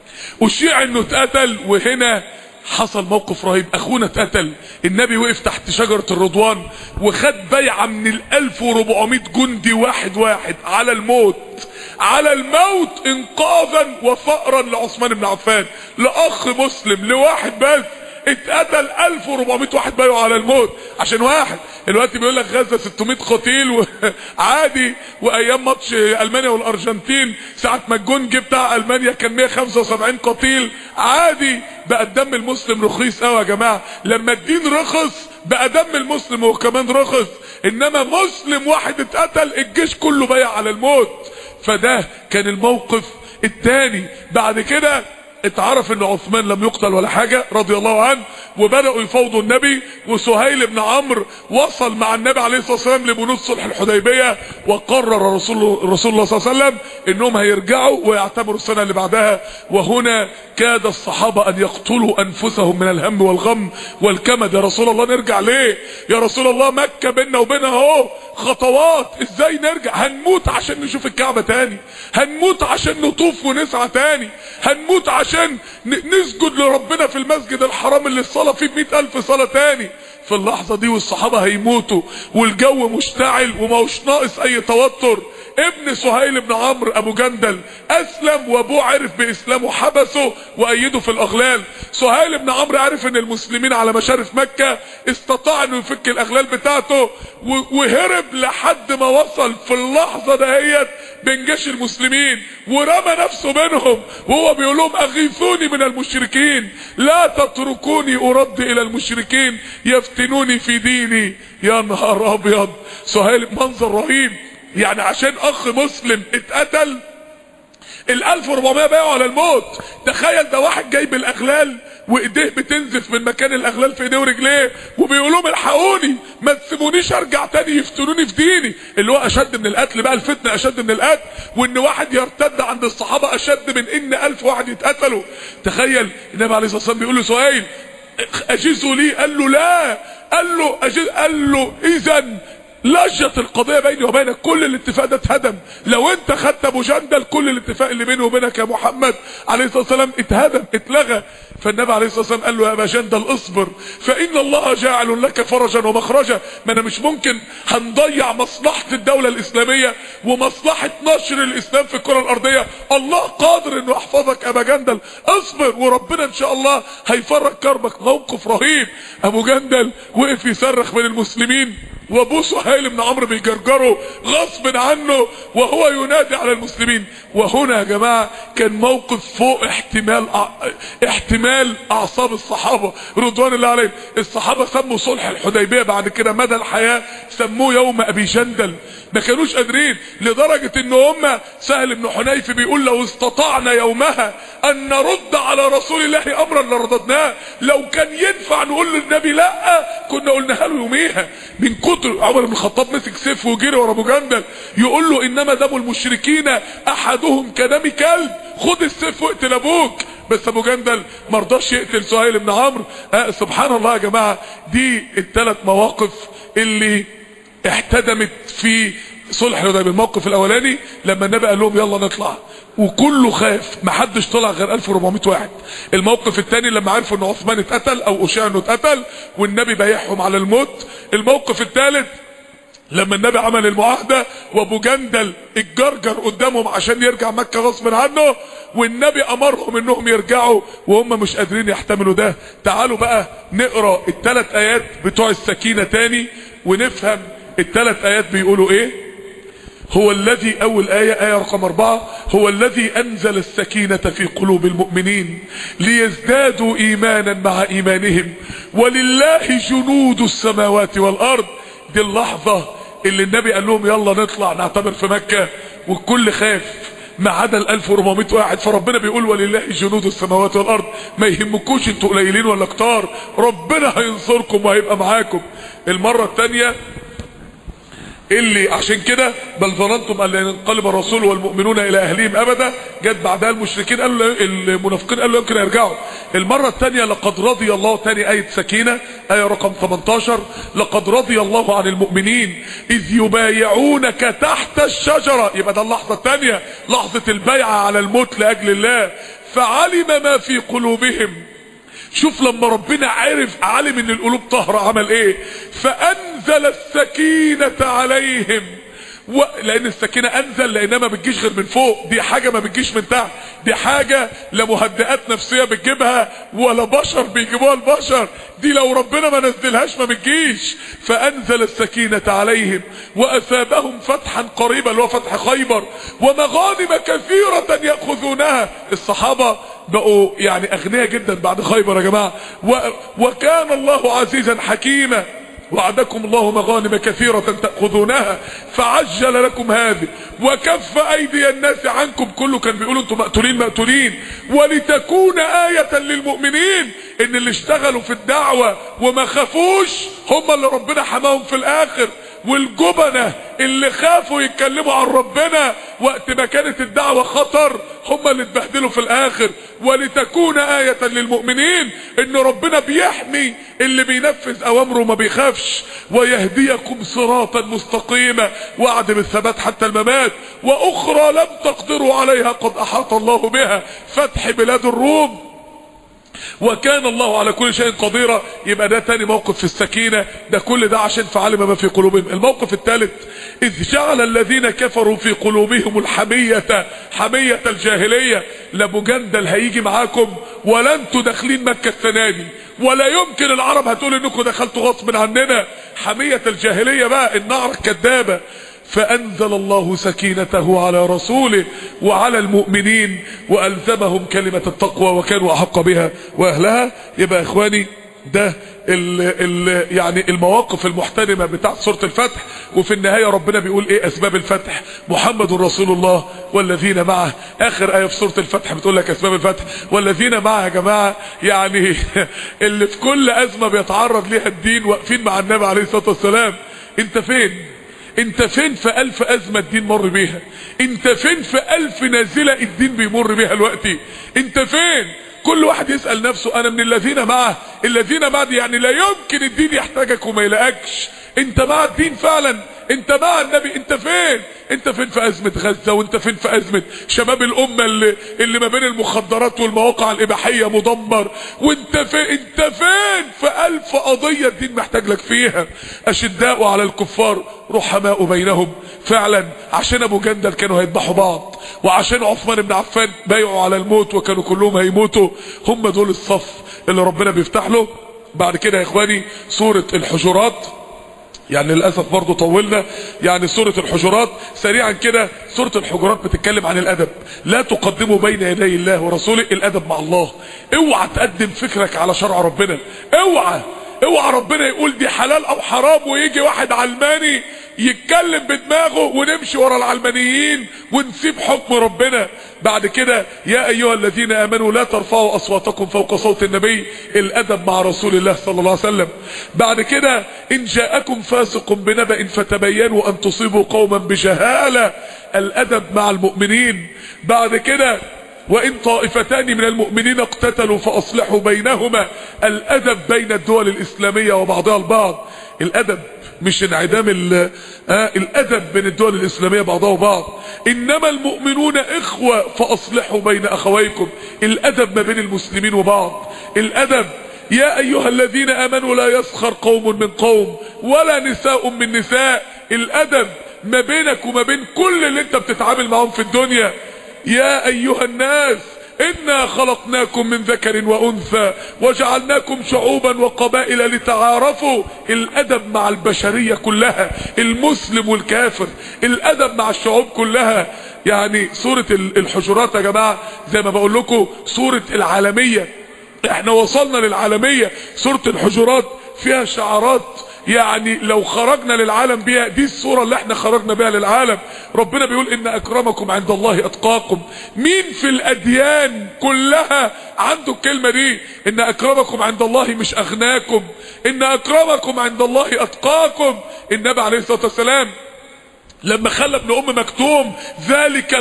اشيع انه اتقتل وهنا حصل موقف رهيب اخونا اتقتل النبي وقف تحت شجرة الرضوان وخد بيعة من ال 1400 جندي واحد واحد على الموت على الموت انقاذا وفقرا لعثمان بن عفان لاخ مسلم لواحد بس اتقتل 1400 واحد بايعوا على الموت عشان واحد الوقت بيقول لك غزه 600 قتيل وعادي وايام ماتش المانيا والارجنتين ساعه ما الجون جه بتاع المانيا كان 175 قتيل عادي بقى الدم المسلم رخيص قوي يا جماعه لما الدين رخص بقى دم المسلم هو كمان رخص انما مسلم واحد اتقتل الجيش كله بايع على الموت فده كان الموقف الثاني بعد كده اتعرف ان عثمان لم يقتل ولا حاجة رضي الله عنه وبدأوا يفوضوا النبي وسهيل بن عمرو وصل مع النبي عليه الصلاة والسلام لبنود صلح الحديبية وقرر رسول, رسول الله صلى الله عليه وسلم انهم هيرجعوا ويعتبروا السنة اللي بعدها وهنا كاد الصحابة ان يقتلوا انفسهم من الهم والغم والكمد يا رسول الله نرجع ليه يا رسول الله مكة بيننا وبينها اهو خطوات ازاي نرجع هنموت عشان نشوف الكعبة تاني هنموت عشان نطوف ونسعى تاني هنموت عشان نسجد لربنا في المسجد الحرام اللي الصلاة فيه بمئة الف صلاة تاني في اللحظة دي والصحابة هيموتوا والجو مشتعل وماهوش ناقص اي توتر ابن سهيل بن عمرو ابو جندل اسلم وابوه عرف باسلامه حبسه وايده في الاغلال سهيل بن عمرو عرف ان المسلمين على مشارف مكة استطاع انه يفك الاغلال بتاعته وهرب لحد ما وصل في اللحظة دهيت بين جيش المسلمين ورمى نفسه بينهم وهو بيقول لهم اغيثوني من المشركين لا تتركوني ارد الى المشركين يفتنوني في ديني يا نهار ابيض سهيل منظر رهيب يعني عشان اخ مسلم اتقتل ال 1400 بايعوا على الموت تخيل ده واحد جايب الاغلال وايديه بتنزف من مكان الاغلال في ايديه ورجليه وبيقول لهم الحقوني ما تسيبونيش ارجع تاني يفتنوني في ديني اللي هو اشد من القتل بقى الفتنه اشد من القتل وان واحد يرتد عند الصحابه اشد من ان الف واحد يتقتلوا تخيل النبي عليه الصلاه والسلام بيقول له سهيل اجيزوا لي قال له لا قال له أجيز قال له اذا لجت القضية بيني وبينك كل الاتفاق ده اتهدم لو انت خدت ابو جندل كل الاتفاق اللي بيني وبينك يا محمد عليه الصلاة والسلام اتهدم اتلغى فالنبي عليه الصلاة والسلام قال له يا ابا جندل اصبر فان الله جاعل لك فرجا ومخرجا ما انا مش ممكن هنضيع مصلحة الدولة الاسلامية ومصلحة نشر الاسلام في الكرة الارضية الله قادر انه يحفظك ابا جندل اصبر وربنا ان شاء الله هيفرج كربك موقف رهيب ابو جندل وقف يصرخ من المسلمين وابو سهيل بن عمرو بيجرجره غصب عنه وهو ينادي على المسلمين وهنا يا جماعه كان موقف فوق احتمال احتمال اعصاب الصحابه رضوان الله عليهم الصحابه سموا صلح الحديبيه بعد كده مدى الحياه سموه يوم ابي جندل ما كانوش قادرين لدرجه ان هم سهل بن حنيف بيقول لو استطعنا يومها ان نرد على رسول الله امرا لرددناه لو كان ينفع نقول للنبي لا كنا قلناها له يوميها من كتر عمر بن الخطاب مسك سيف وجري ورا ابو جندل يقول له انما دم المشركين احدهم كدم كلب خد السيف واقتل ابوك بس ابو جندل ما رضاش يقتل سهيل بن عمرو آه سبحان الله يا جماعه دي الثلاث مواقف اللي احتدمت في صلح الحديبيه الموقف الاولاني لما النبي قال لهم يلا نطلع وكله خاف ما حدش طلع غير 1400 واحد الموقف الثاني لما عرفوا ان عثمان اتقتل او اشاع انه اتقتل والنبي بايعهم على الموت الموقف الثالث لما النبي عمل المعاهده وابو جندل اتجرجر قدامهم عشان يرجع مكه غصب عنه والنبي امرهم انهم يرجعوا وهم مش قادرين يحتملوا ده تعالوا بقى نقرا الثلاث ايات بتوع السكينه تاني ونفهم الثلاث ايات بيقولوا ايه هو الذي اول آية آية رقم اربعة هو الذي انزل السكينة في قلوب المؤمنين ليزدادوا ايمانا مع ايمانهم ولله جنود السماوات والارض دي اللحظة اللي النبي قال لهم يلا نطلع نعتبر في مكة والكل خاف ما عدا ال 1400 واحد فربنا بيقول ولله جنود السماوات والارض ما يهمكوش انتوا قليلين ولا كتار ربنا هينصركم وهيبقى معاكم المرة الثانية اللي عشان كده بل ظننتم ان ينقلب الرسول والمؤمنون الى اهلهم ابدا جت بعدها المشركين قالوا المنافقين قالوا يمكن يرجعوا المره الثانيه لقد رضي الله ثاني ايه سكينه ايه رقم 18 لقد رضي الله عن المؤمنين اذ يبايعونك تحت الشجره يبقى ده اللحظه الثانيه لحظه البيعه على الموت لاجل الله فعلم ما في قلوبهم شوف لما ربنا عرف علم ان القلوب طهرة عمل ايه فانزل السكينة عليهم و... لان السكينة انزل لانها ما بتجيش غير من فوق دي حاجة ما بتجيش من تحت دي حاجة لا مهدئات نفسية بتجيبها ولا بشر بيجيبوها البشر دي لو ربنا ما نزلهاش ما بتجيش فانزل السكينة عليهم واثابهم فتحا قريبا اللي هو فتح خيبر ومغانم كثيرة يأخذونها الصحابة بقوا يعني اغنياء جدا بعد خيبر يا جماعة و... وكان الله عزيزا حكيما وعدكم الله مغانم كثيرة تأخذونها فعجل لكم هذه وكف ايدي الناس عنكم كله كان بيقولوا انتم مقتولين مقتولين ولتكون آية للمؤمنين ان اللي اشتغلوا في الدعوة وما خافوش هم اللي ربنا حماهم في الاخر والجبنة اللي خافوا يتكلموا عن ربنا وقت ما كانت الدعوة خطر هم اللي اتبهدلوا في الاخر ولتكون آية للمؤمنين ان ربنا بيحمي اللي بينفذ اوامره ما بيخافش ويهديكم صراطا مستقيما وعد بالثبات حتى الممات واخرى لم تقدروا عليها قد احاط الله بها فتح بلاد الروم وكان الله على كل شيء قديرا يبقى ده تاني موقف في السكينة ده كل ده عشان فعلم ما في قلوبهم الموقف الثالث اذ جعل الذين كفروا في قلوبهم الحمية حمية الجاهلية لابو جندل هيجي معاكم ولا انتوا داخلين مكة السنة دي ولا يمكن العرب هتقول انكم دخلتوا غصب عننا حمية الجاهلية بقى النعرة الكذابة فأنزل الله سكينته على رسوله وعلى المؤمنين وألزمهم كلمة التقوى وكانوا أحق بها وأهلها يبقى إخواني ده ال ال يعني المواقف المحترمة بتاع سورة الفتح وفي النهاية ربنا بيقول ايه اسباب الفتح محمد رسول الله والذين معه اخر اية في سورة الفتح بتقول لك اسباب الفتح والذين معه يا جماعة يعني اللي في كل ازمة بيتعرض ليها الدين واقفين مع النبي عليه الصلاة والسلام انت فين انت فين في الف ازمة الدين مر بيها انت فين في الف نازلة الدين بيمر بيها دلوقتي انت فين كل واحد يسأل نفسه انا من الذين معه الذين معه دي يعني لا يمكن الدين يحتاجك وما يلاقكش انت مع الدين فعلا انت مع النبي انت فين انت فين في ازمة غزة وانت فين في ازمة شباب الامة اللي, اللي ما بين المخدرات والمواقع الاباحية مدمر وانت فين انت فين في الف قضية الدين محتاج لك فيها اشداء على الكفار رحماء بينهم فعلا عشان ابو جندل كانوا هيذبحوا بعض وعشان عثمان بن عفان بايعوا على الموت وكانوا كلهم هيموتوا هم دول الصف اللي ربنا بيفتح له بعد كده يا اخواني سورة الحجرات يعني للأسف برضو طولنا يعني سورة الحجرات سريعا كده سورة الحجرات بتتكلم عن الأدب لا تقدموا بين يدي الله ورسوله الأدب مع الله اوعى تقدم فكرك على شرع ربنا اوعى اوعى ربنا يقول دي حلال او حرام ويجي واحد علماني يتكلم بدماغه ونمشي ورا العلمانيين ونسيب حكم ربنا بعد كده يا ايها الذين امنوا لا ترفعوا اصواتكم فوق صوت النبي الادب مع رسول الله صلى الله عليه وسلم بعد كده ان جاءكم فاسق بنبأ فتبينوا ان تصيبوا قوما بجهالة الادب مع المؤمنين بعد كده وإن طائفتان من المؤمنين اقتتلوا فأصلحوا بينهما الأدب بين الدول الإسلامية وبعضها البعض الأدب مش انعدام آه الأدب بين الدول الإسلامية بعضها وبعض إنما المؤمنون إخوة فأصلحوا بين أخويكم الأدب ما بين المسلمين وبعض الأدب يا أيها الذين آمنوا لا يسخر قوم من قوم ولا نساء من نساء الأدب ما بينك وما بين كل اللي انت بتتعامل معهم في الدنيا يا ايها الناس انا خلقناكم من ذكر وانثى وجعلناكم شعوبا وقبائل لتعارفوا الادب مع البشرية كلها المسلم والكافر الادب مع الشعوب كلها يعني سورة الحجرات يا جماعة زي ما بقول لكم سورة العالمية احنا وصلنا للعالمية سورة الحجرات فيها شعارات يعني لو خرجنا للعالم بيها دي الصورة اللي احنا خرجنا بيها للعالم ربنا بيقول ان اكرمكم عند الله اتقاكم مين في الاديان كلها عنده الكلمة دي ان اكرمكم عند الله مش اغناكم ان اكرمكم عند الله اتقاكم النبي عليه الصلاة والسلام لما خلى ابن ام مكتوم ذلك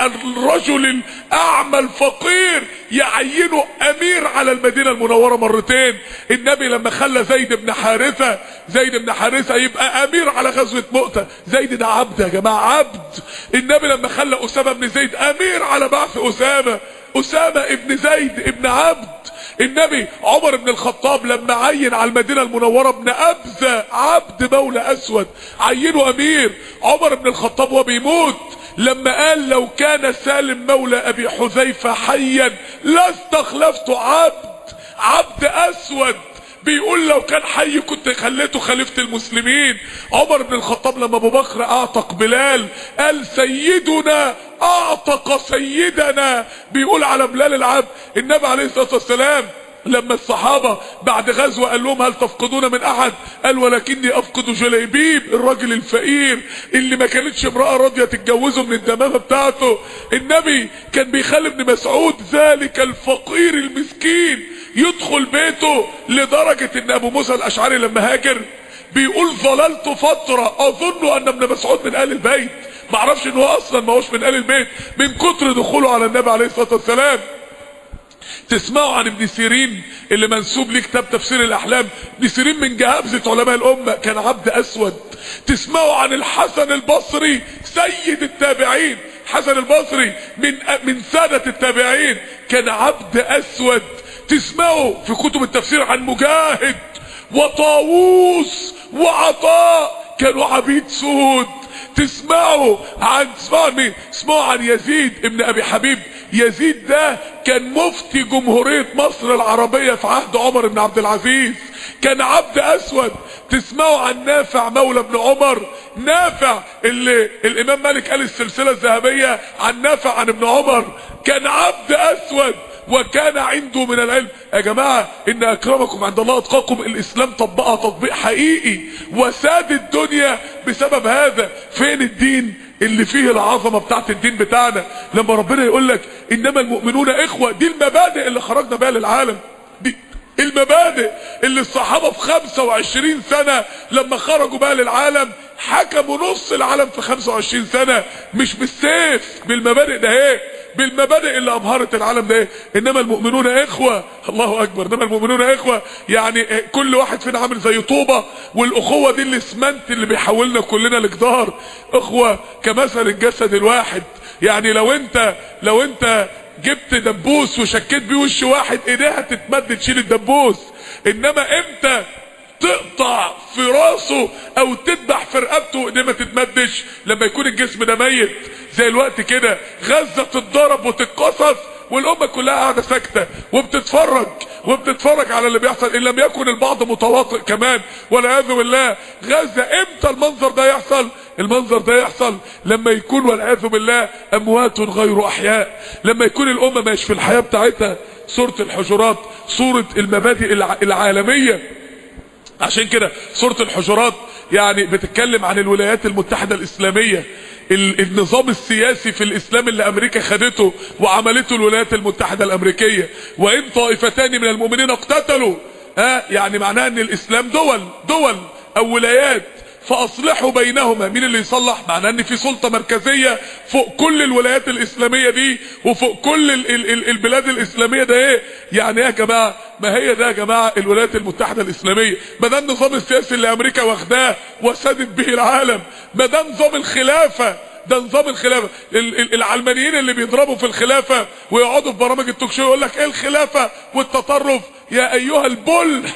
الرجل الاعمى الفقير يعينه امير على المدينه المنوره مرتين النبي لما خلى زيد بن حارثه زيد بن حارثه يبقى امير على غزوه مؤته زيد ده عبد يا جماعه عبد النبي لما خلى اسامه بن زيد امير على بعث اسامه اسامه ابن زيد ابن عبد النبي عمر بن الخطاب لما عين على المدينة المنورة ابن أبزة عبد مولى أسود عينه أمير عمر بن الخطاب وبيموت لما قال لو كان سالم مولى أبي حذيفة حيا لاستخلفت عبد عبد أسود بيقول لو كان حي كنت خليته خليفة المسلمين عمر بن الخطاب لما ابو بكر اعتق بلال قال سيدنا اعتق سيدنا بيقول على بلال العبد النبي عليه الصلاة والسلام لما الصحابة بعد غزوة قال لهم هل تفقدون من احد قال ولكني افقد جليبيب الراجل الفقير اللي ما كانتش امرأة راضية تتجوزه من الدمامة بتاعته النبي كان بيخلي ابن مسعود ذلك الفقير المسكين يدخل بيته لدرجة ان ابو موسى الاشعري لما هاجر بيقول ظللت فترة اظن ان ابن مسعود من اهل البيت معرفش ان هو اصلا ما هوش من اهل البيت من كتر دخوله على النبي عليه الصلاة والسلام تسمعوا عن ابن سيرين اللي منسوب ليه كتاب تفسير الاحلام ابن سيرين من جهابزة علماء الامة كان عبد اسود تسمعوا عن الحسن البصري سيد التابعين حسن البصري من من سادة التابعين كان عبد اسود تسمعوا في كتب التفسير عن مجاهد وطاووس وعطاء كانوا عبيد سود تسمعوا عن تسمعوا عن مين تسمعوا عن يزيد ابن ابي حبيب يزيد ده كان مفتي جمهورية مصر العربية في عهد عمر بن عبد العزيز كان عبد اسود تسمعوا عن نافع مولى ابن عمر نافع اللي الامام مالك قال السلسلة الذهبية عن نافع عن ابن عمر كان عبد اسود وكان عنده من العلم يا جماعة ان اكرمكم عند الله اتقاكم الاسلام طبقها تطبيق حقيقي وساد الدنيا بسبب هذا فين الدين اللي فيه العظمة بتاعت الدين بتاعنا لما ربنا يقول لك انما المؤمنون اخوة دي المبادئ اللي خرجنا بها للعالم دي المبادئ اللي الصحابة في 25 سنة لما خرجوا بها للعالم حكموا نص العالم في 25 سنة مش بالسيف بالمبادئ ده ايه بالمبادئ اللي ابهرت العالم ده ايه انما المؤمنون اخوة الله اكبر انما المؤمنون اخوة يعني كل واحد فينا عامل زي طوبة والاخوة دي الاسمنت اللي بيحولنا كلنا لجدار اخوة كمثل الجسد الواحد يعني لو انت لو انت جبت دبوس وشكيت بيه وش واحد ايديها تتمد تشيل الدبوس انما امتى تقطع في راسه او تذبح في رقبته وايديه ما تتمدش لما يكون الجسم ده ميت زي الوقت كده غزه تتضرب وتتقصف والامه كلها قاعده ساكته وبتتفرج وبتتفرج على اللي بيحصل ان لم يكن البعض متواطئ كمان والعياذ بالله غزه امتى المنظر ده يحصل المنظر ده يحصل لما يكون والعياذ بالله اموات غير احياء لما يكون الامه مش في الحياه بتاعتها سوره الحجرات سوره المبادئ العالميه عشان كده سورة الحجرات يعني بتتكلم عن الولايات المتحدة الإسلامية النظام السياسي في الإسلام اللي أمريكا خدته وعملته الولايات المتحدة الأمريكية وإن طائفتان من المؤمنين اقتتلوا ها يعني معناها أن الإسلام دول دول أو ولايات فاصلحوا بينهما مين اللي يصلح معناه ان في سلطة مركزية فوق كل الولايات الاسلامية دي وفوق كل ال ال ال البلاد الاسلامية ده ايه يعني ايه يا جماعة ما هي ده يا جماعة الولايات المتحدة الاسلامية ما ده النظام السياسي اللي امريكا واخداه وسادت به العالم ما ده نظام الخلافة ده نظام الخلافة العلمانيين اللي بيضربوا في الخلافة ويقعدوا في برامج التوك شو يقول لك ايه الخلافة والتطرف يا ايها البل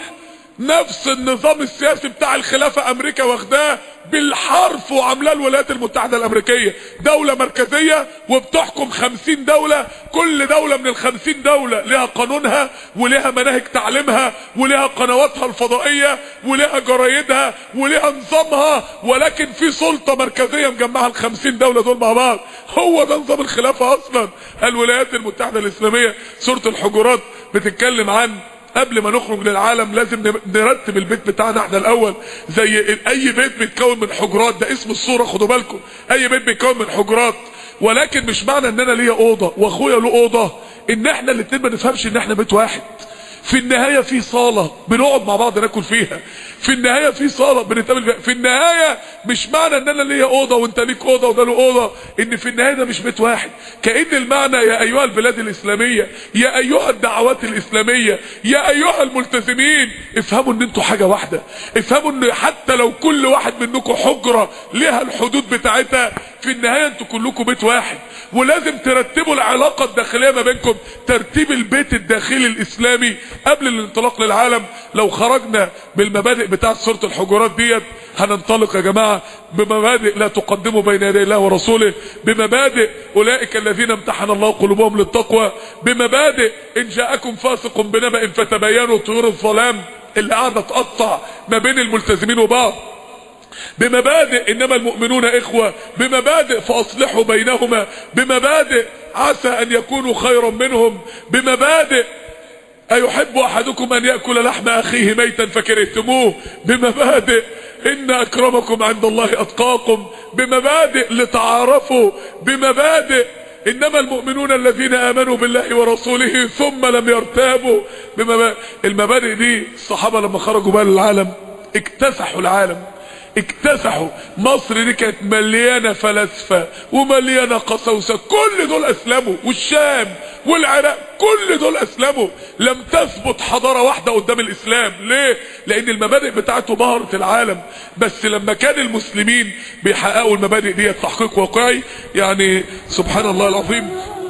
نفس النظام السياسي بتاع الخلافة امريكا واخداه بالحرف وعاملاه الولايات المتحدة الامريكية دولة مركزية وبتحكم خمسين دولة كل دولة من الخمسين دولة لها قانونها ولها مناهج تعليمها ولها قنواتها الفضائية ولها جرايدها ولها نظامها ولكن في سلطة مركزية مجمعها الخمسين دولة دول مع بعض هو ده نظام الخلافة اصلا الولايات المتحدة الاسلامية سورة الحجرات بتتكلم عن قبل ما نخرج للعالم لازم نرتب البيت بتاعنا احنا الاول زي اي بيت بيتكون من حجرات ده اسم الصورة خدوا بالكم اي بيت بيتكون من حجرات ولكن مش معنى ان انا ليا اوضه واخويا له اوضه ان احنا الاتنين ما نفهمش ان احنا بيت واحد في النهاية في صالة بنقعد مع بعض ناكل فيها في النهاية في صالة بنتقابل فيها في النهاية مش معنى ان انا ليا اوضة وانت ليك اوضة وده له اوضة ان في النهاية ده مش بيت واحد كأن المعنى يا ايها البلاد الاسلامية يا ايها الدعوات الاسلامية يا ايها الملتزمين افهموا ان انتوا حاجة واحدة افهموا ان حتى لو كل واحد منكم حجرة لها الحدود بتاعتها في النهاية انتوا كلكم بيت واحد ولازم ترتبوا العلاقة الداخلية ما بينكم ترتيب البيت الداخلي الاسلامي قبل الانطلاق للعالم لو خرجنا بالمبادئ بتاعت سورة الحجرات ديت هننطلق يا جماعة بمبادئ لا تقدموا بين يدي الله ورسوله بمبادئ اولئك الذين امتحن الله قلوبهم للتقوى بمبادئ ان جاءكم فاسق بنبأ فتبينوا طيور الظلام اللي قاعدة تقطع ما بين الملتزمين وبعض بمبادئ انما المؤمنون اخوة بمبادئ فاصلحوا بينهما بمبادئ عسى ان يكونوا خيرا منهم بمبادئ ايحب احدكم ان يأكل لحم اخيه ميتا فكرهتموه بمبادئ ان اكرمكم عند الله اتقاكم بمبادئ لتعارفوا بمبادئ انما المؤمنون الذين امنوا بالله ورسوله ثم لم يرتابوا بمبادئ المبادئ دي الصحابة لما خرجوا بقى للعالم اكتسحوا العالم اكتسحوا مصر دي كانت مليانة فلاسفة ومليانة قسوسة كل دول اسلموا والشام والعراق كل دول اسلموا لم تثبت حضارة واحدة قدام الاسلام ليه لان المبادئ بتاعته بهرت العالم بس لما كان المسلمين بيحققوا المبادئ دي تحقيق واقعي يعني سبحان الله العظيم